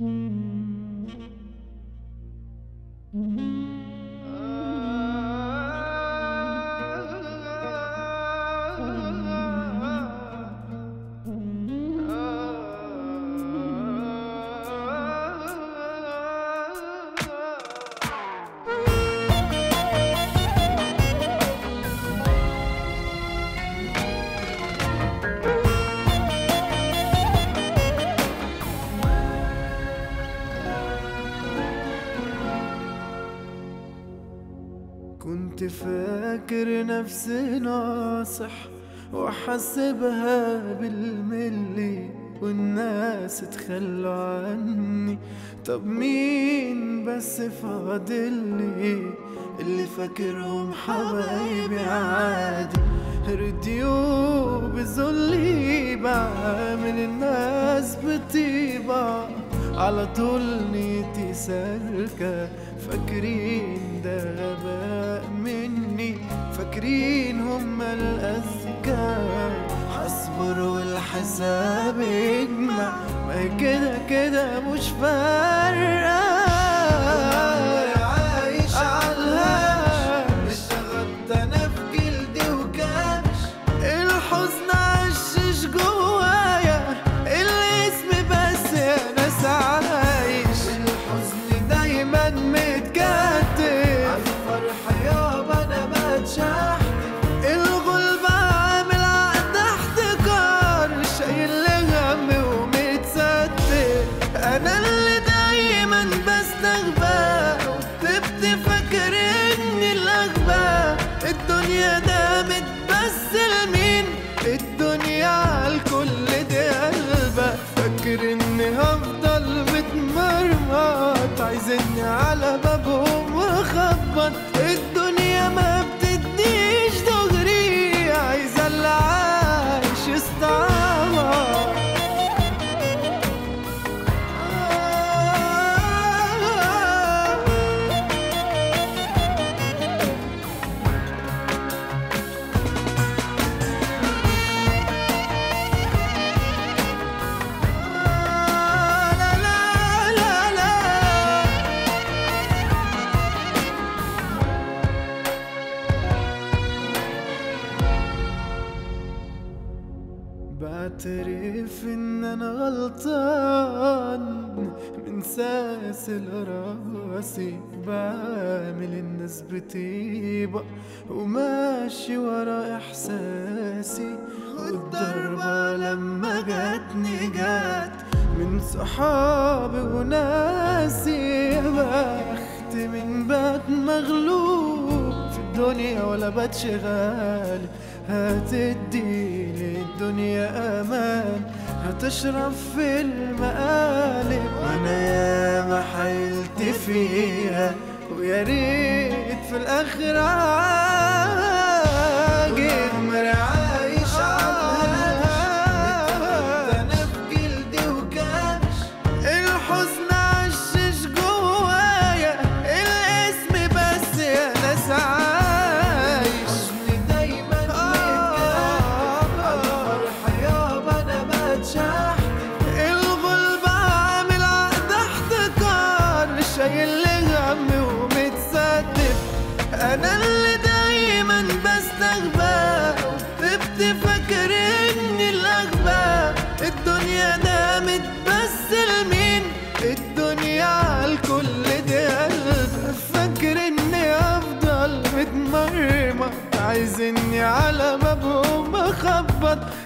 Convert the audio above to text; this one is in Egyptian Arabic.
كنت فاكر نفسي ناصح واحسبها بالملي والناس تخلوا عني طب مين بس فاضلي اللي فاكرهم حبايبي عادي رديو بذلي بعمل الناس بطيبة على طول نيتي سالكة فاكرين ده غباء مني فاكرين هم الأذكى هصبر والحساب يجمع ما هي كده كده مش فارقة عايش عالهاش اشتغلت انا في جلدي وكاش الحزن عشش جوايا الاسم بس يا ناس عايش الحزن دايما متكتف عالفرح يابا انا بتشحت الغلب عامل عقد احتكار شايل هم ومتستر انا اللي دايما بستغبى وكتبت فاكر اني الاغبى الدنيا دامت بس لمين الدنيا عالكل دي قلبة فاكر اني هفضل متمرمط عايزني على بابهم واخبط الدنيا ما بتديش دغري عايزة اللي عايش يستعمر لا لا لا لا بعترف ان انا غلطان من ساسل راسي بعمل الناس بطيبة وماشي ورا احساسي والضربة لما جاتني جات من صحابي وناسي يا بخت من بات مغلوب في الدنيا ولا بات شغال هتدي الدنيا امان هتشرب في المقالب وانا ياما حيلت فيها ويا ريت في الاخر عاجب عايش انا في جلدي وكاش الحزن عشش جوايا الاسم بس يا ناس عايش حزني دايما الفرح يابا انا بتشحت الغلب عامل عقد احتكار شايل هم ومتستف انا اللي دايما بستغبى وكتبت فاكر اني الاغبى الدنيا دامت بس لمين الدنيا عالكل دي قلب فاكر اني افضل متمرمط عايزني على بابهم اخبط